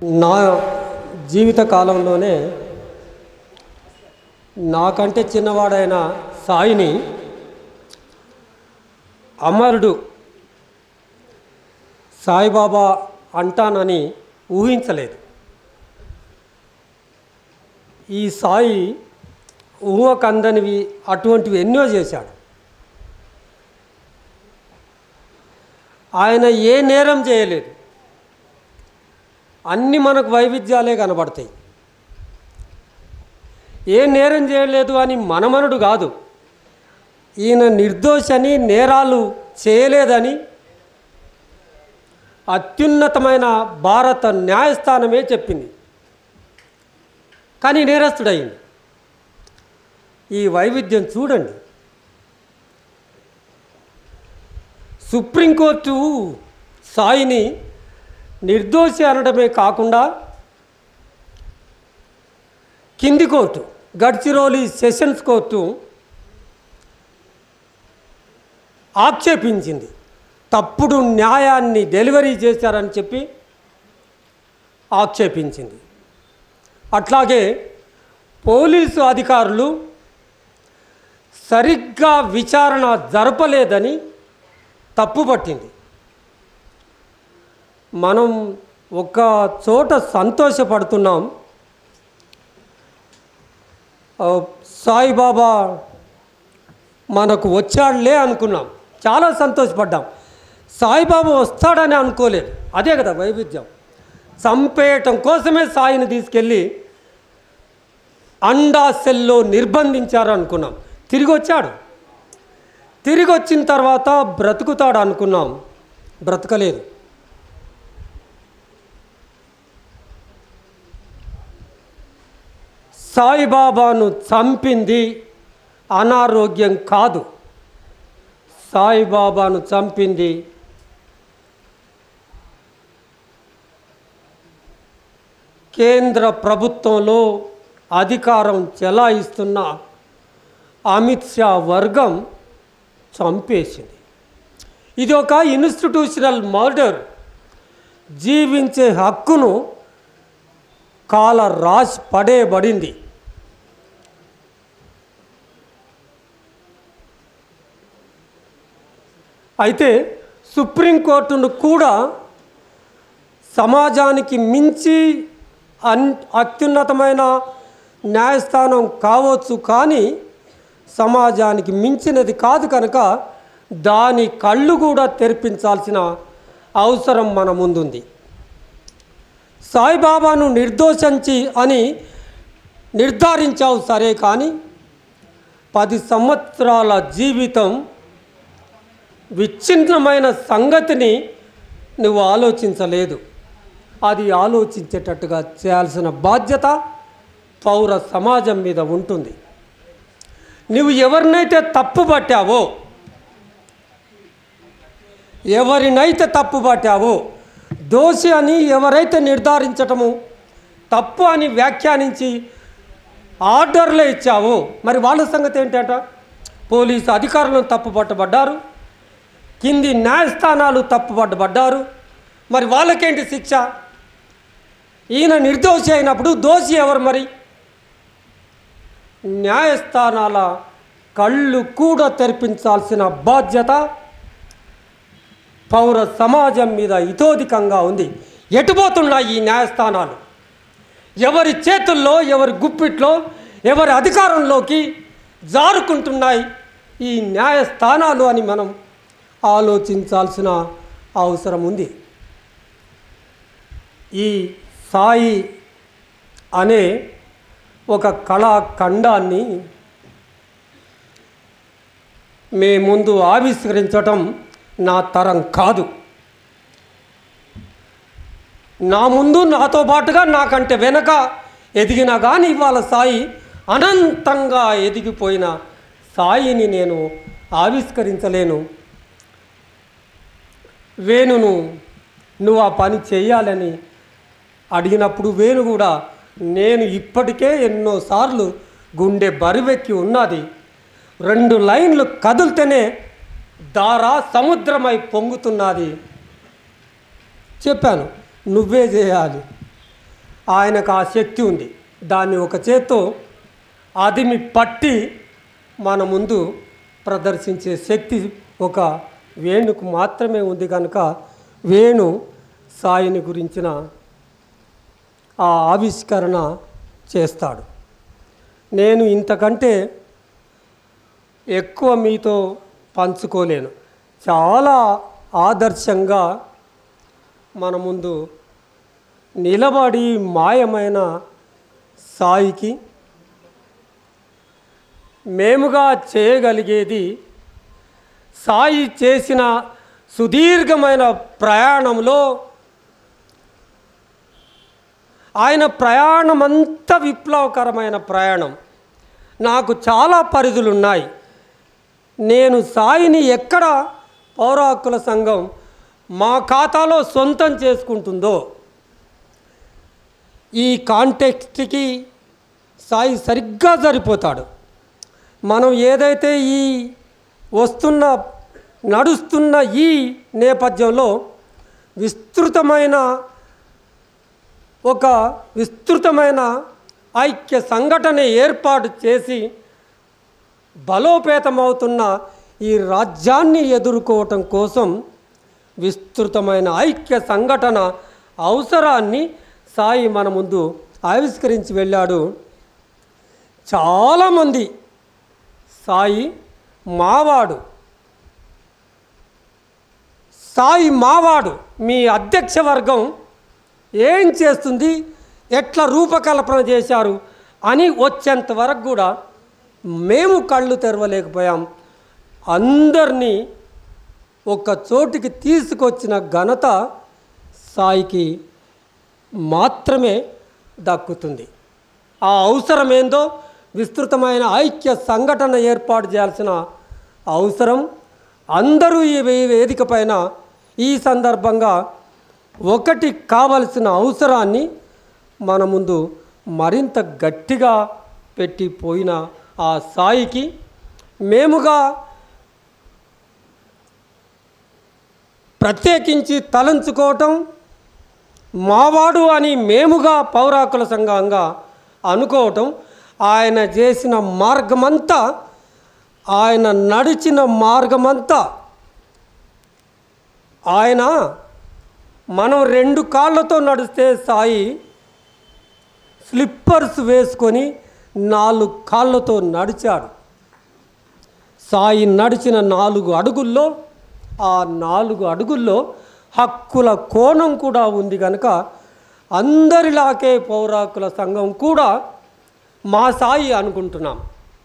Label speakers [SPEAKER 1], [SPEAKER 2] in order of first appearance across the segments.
[SPEAKER 1] నా జీవిత కాలంలోనే నాకంటే చిన్నవాడైన సాయిని అమరుడు సాయిబాబా అంటానని ఊహించలేదు ఈ సాయి ఊహకందనివి అటువంటివి ఎన్నో చేశాడు ఆయన ఏ నేరం చేయలేదు అన్నీ మనకు వైవిధ్యాలే కనబడతాయి ఏ నేరం చేయలేదు అని మనమనుడు కాదు ఈయన నిర్దోషని నేరాలు చేయలేదని అత్యున్నతమైన భారత న్యాయస్థానమే చెప్పింది కానీ నేరస్తుడయింది ఈ వైవిధ్యం చూడండి సుప్రీంకోర్టు సాయిని నిర్దోషి అనడమే కాకుండా కింది కోర్టు గడ్చిరోలి సెషన్స్ కోర్టు ఆక్షేపించింది తప్పుడు న్యాయాన్ని డెలివరీ చేశారని చెప్పి ఆక్షేపించింది అట్లాగే పోలీసు అధికారులు సరిగ్గా విచారణ జరపలేదని తప్పుపట్టింది మనం ఒక చోట సంతోషపడుతున్నాం ఆ, సాయిబాబా మనకు వచ్చాడులే అనుకున్నాం చాలా సంతోషపడ్డాం సాయిబాబా వస్తాడని అనుకోలేదు అదే కదా వైవిధ్యం చంపేయటం కోసమే సాయిని తీసుకెళ్ళి అండా సెల్లో నిర్బంధించారు అనుకున్నాం తిరిగి వచ్చాడు తిరిగి వచ్చిన తర్వాత బ్రతుకుతాడు అనుకున్నాం బ్రతకలేదు సాయిబాబాను చంపింది అనారోగ్యం కాదు సాయిబాబాను చంపింది కేంద్ర ప్రభుత్వంలో అధికారం చెలాయిస్తున్న అమిత్ షా వర్గం చంపేసింది ఇది ఒక ఇన్స్టిట్యూషనల్ మర్డర్ జీవించే హక్కును కాల రాసి పడేయబడింది అయితే సుప్రీంకోర్టును కూడా సమాజానికి మించి అన్ అత్యున్నతమైన న్యాయస్థానం కావచ్చు కానీ సమాజానికి మించినది కాదు కనుక దాని కళ్ళు కూడా తెరిపించాల్సిన అవసరం మన ముందుంది సాయిబాబాను నిర్దోషించి అని నిర్ధారించావు సరే కానీ పది సంవత్సరాల జీవితం విచ్ఛిన్నమైన సంగతిని నువ్వు ఆలోచించలేదు అది ఆలోచించేటట్టుగా చేయాల్సిన బాధ్యత పౌర సమాజం మీద ఉంటుంది నువ్వు ఎవరినైతే తప్పు పట్టావో ఎవరినైతే తప్పు పట్టావో దోషి అని ఎవరైతే నిర్ధారించటము తప్పు అని వ్యాఖ్యానించి ఆర్డర్లు ఇచ్చావో మరి వాళ్ళ సంగతి ఏంటంట పోలీసు అధికారులను తప్పు పట్టబడ్డారు కింది న్యాయస్థానాలు తప్పుపట్టబడ్డారు మరి వాళ్ళకేంటి శిక్ష ఈయన నిర్దోషి అయినప్పుడు దోషి ఎవరు మరి న్యాయస్థానాల కళ్ళు కూడా తెరిపించాల్సిన బాధ్యత పౌర సమాజం మీద ఇతోధికంగా ఉంది ఎటుపోతున్నాయి ఈ న్యాయస్థానాలు ఎవరి చేతుల్లో ఎవరి గుప్పిట్లో ఎవరి అధికారంలోకి జారుకుంటున్నాయి ఈ న్యాయస్థానాలు అని మనం ఆలోచించాల్సిన అవసరం ఉంది ఈ సాయి అనే ఒక కళాఖండాన్ని మే ముందు ఆవిష్కరించటం నా తరం కాదు నా ముందు నాతో పాటుగా నాకంటే వెనక ఎదిగినా కానీ ఇవాళ సాయి అనంతంగా ఎదిగిపోయిన సాయిని నేను ఆవిష్కరించలేను వేణును నువ్వు ఆ పని చేయాలని అడిగినప్పుడు వేణు కూడా నేను ఇప్పటికే ఎన్నోసార్లు గుండె బరువెక్కి ఉన్నది రెండు లైన్లు కదిలితేనే దారా సముద్రమై పొంగుతున్నది చెప్పాను నువ్వే చేయాలి ఆయనకు ఆ శక్తి ఉంది దాన్ని ఒక చేత్తో అదిమి పట్టి మన ముందు ప్రదర్శించే శక్తి ఒక వేణుకు మాత్రమే ఉంది కనుక వేణు సాయిని గురించిన ఆ ఆవిష్కరణ చేస్తాడు నేను ఇంతకంటే ఎక్కువ మీతో పంచుకోలేను చాలా ఆదర్శంగా మన ముందు నిలబడి మాయమైన సాయికి మేముగా చేయగలిగేది సాయి చేసిన సుదీర్ఘమైన ప్రయాణంలో ఆయన ప్రయాణం అంతా విప్లవకరమైన ప్రయాణం నాకు చాలా పరిధులు ఉన్నాయి నేను సాయిని ఎక్కడ పౌర హక్కుల సంఘం మా ఖాతాలో సొంతం చేసుకుంటుందో ఈ కాంటెక్స్ట్కి సాయి సరిగ్గా సరిపోతాడు మనం ఏదైతే ఈ వస్తున్న నడుస్తున్న ఈ నేపథ్యంలో విస్తృతమైన ఒక విస్తృతమైన ఐక్య సంఘటన ఏర్పాటు చేసి బలోపేతమవుతున్న ఈ రాజ్యాన్ని ఎదుర్కోవటం కోసం విస్తృతమైన ఐక్య సంఘటన అవసరాన్ని సాయి మన ముందు ఆవిష్కరించి వెళ్ళాడు చాలామంది సాయి మావాడు సాయి మావాడు మీ అధ్యక్ష వర్గం ఏం చేస్తుంది ఎట్లా రూపకల్పన చేశారు అని వచ్చేంత వరకు కూడా మేము కళ్ళు తెరవలేకపోయాం అందరినీ ఒక చోటికి తీసుకొచ్చిన ఘనత సాయికి మాత్రమే దక్కుతుంది ఆ అవసరం ఏందో విస్తృతమైన ఐక్య సంఘటన ఏర్పాటు చేయాల్సిన అవసరం అందరూ ఈ వే- వేదిక పైన ఈ సందర్భంగా ఒకటి కావలసిన అవసరాన్ని మన ముందు మరింత గట్టిగా పెట్టిపోయిన ఆ సాయికి మేముగా ప్రత్యేకించి తలంచుకోవటం మావాడు అని మేముగా పౌరాకుల సంఘంగా అనుకోవటం ఆయన చేసిన మార్గమంతా ఆయన నడిచిన మార్గమంతా ఆయన మనం రెండు కాళ్ళతో నడిస్తే సాయి స్లిప్పర్స్ వేసుకొని నాలుగు కాళ్ళతో నడిచాడు సాయి నడిచిన నాలుగు అడుగుల్లో ఆ నాలుగు అడుగుల్లో హక్కుల కోణం కూడా ఉంది కనుక అందరిలాగే పౌరాకుల సంఘం కూడా మా సాయి అనుకుంటున్నాం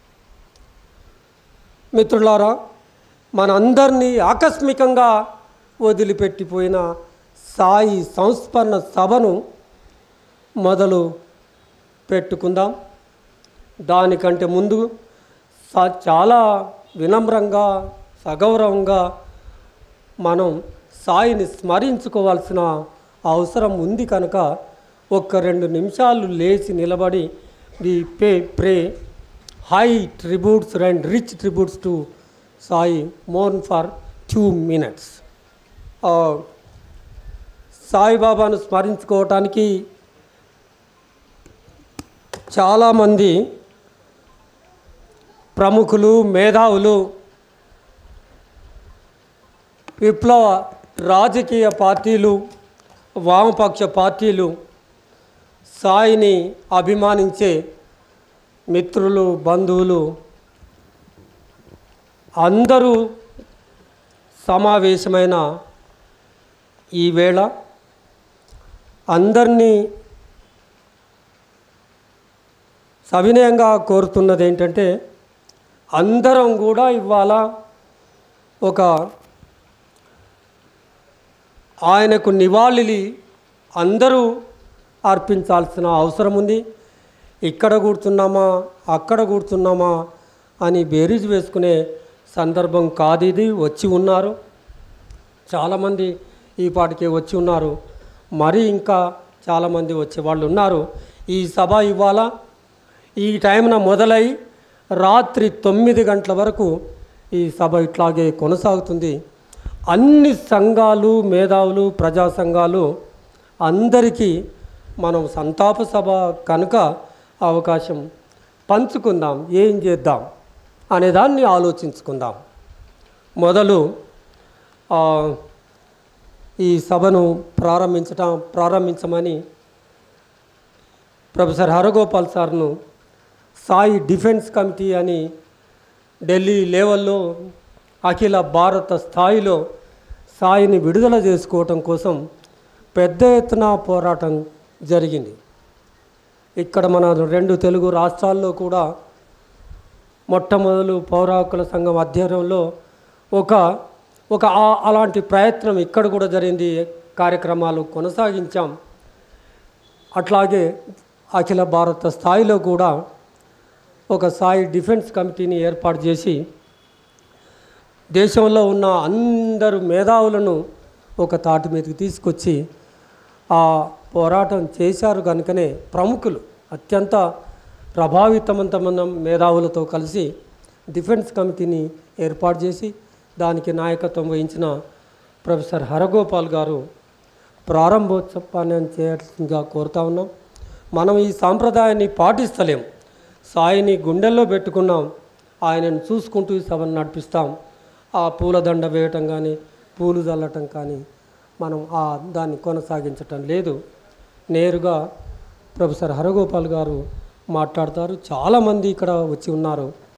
[SPEAKER 1] మిత్రులారా మనందరినీ ఆకస్మికంగా వదిలిపెట్టిపోయిన సాయి సంస్మరణ సభను మొదలు పెట్టుకుందాం దానికంటే ముందు స- చాలా వినమ్రంగా సగౌరవంగా మనం సాయిని స్మరించుకోవాల్సిన అవసరం ఉంది కనుక ఒక్క రెండు నిమిషాలు లేచి నిలబడి the pay pray high tributes and rich tributes to Sai mourn for two minutes సాయిబాబాను స్మరించుకోవటానికి చాలామంది ప్రముఖులు మేధావులు విప్లవ రాజకీయ పార్టీలు వామపక్ష పార్టీలు సాయిని అభిమానించే మిత్రులు బంధువులు అందరూ సమావేశమైన ఈ వేళ అందరినీ సవినయంగా కోరుతున్నది ఏంటంటే అందరం కూడా ఇవాళ ఒక ఆయనకు నివాళిని అందరూ అర్పించాల్సిన అవసరం ఉంది ఇక్కడ కూర్చున్నామా అక్కడ కూర్చున్నామా అని బేరీజ్ వేసుకునే సందర్భం కాదు ఇది వచ్చి ఉన్నారు చాలామంది ఈ పాటికి వచ్చి ఉన్నారు మరి ఇంకా చాలామంది వచ్చే వాళ్ళు ఉన్నారు ఈ సభ ఇవాళ ఈ టైంన మొదలై రాత్రి తొమ్మిది గంటల వరకు ఈ సభ ఇట్లాగే కొనసాగుతుంది అన్ని సంఘాలు మేధావులు ప్రజా సంఘాలు అందరికీ మనం సంతాప సభ కనుక అవకాశం పంచుకుందాం ఏం చేద్దాం అనేదాన్ని ఆలోచించుకుందాం మొదలు ఆ, ఈ సభను ప్రారంభించటం ప్రారంభించమని ప్రొఫెసర్ హరగోపాల్ సార్ను సాయి డిఫెన్స్ కమిటీ అని ఢిల్లీ లెవెల్లో అఖిల భారత స్థాయిలో సాయిని విడుదల చేసుకోవటం కోసం పెద్ద ఎత్తున పోరాటం జరిగింది ఇక్కడ మన రెండు తెలుగు రాష్ట్రాల్లో కూడా మొట్టమొదలు పౌర హక్కుల సంఘం అధ్యయనంలో ఒక ఒక ఆ- అలాంటి ప్రయత్నం ఇక్కడ కూడా జరిగింది కార్యక్రమాలు కొనసాగించాం అట్లాగే అఖిల భారత స్థాయిలో కూడా ఒక సాయి డిఫెన్స్ కమిటీని ఏర్పాటు చేసి దేశంలో ఉన్న అందరు మేధావులను ఒక తాటి మీదకి తీసుకొచ్చి ఆ పోరాటం చేశారు కనుకనే ప్రముఖులు అత్యంత ప్రభావితవంతమైన మేధావులతో కలిసి డిఫెన్స్ కమిటీని ఏర్పాటు చేసి దానికి నాయకత్వం వహించిన ప్రొఫెసర్ హరగోపాల్ గారు ప్రారంభోత్సవాన్ని చేయాల్సిందిగా కోరుతా ఉన్నాం మనం ఈ సాంప్రదాయాన్ని పాటిస్తలేం సాయిని గుండెల్లో పెట్టుకున్నాం ఆయనను చూసుకుంటూ ఈ సభను నడిపిస్తాం ఆ పూలదండ వేయటం కానీ పూలు చల్లటం కానీ మనం ఆ దాన్ని కొనసాగించటం లేదు నేరుగా ప్రొఫెసర్ హరగోపాల్ గారు మాట్లాడతారు చాలామంది ఇక్కడ వచ్చి ఉన్నారు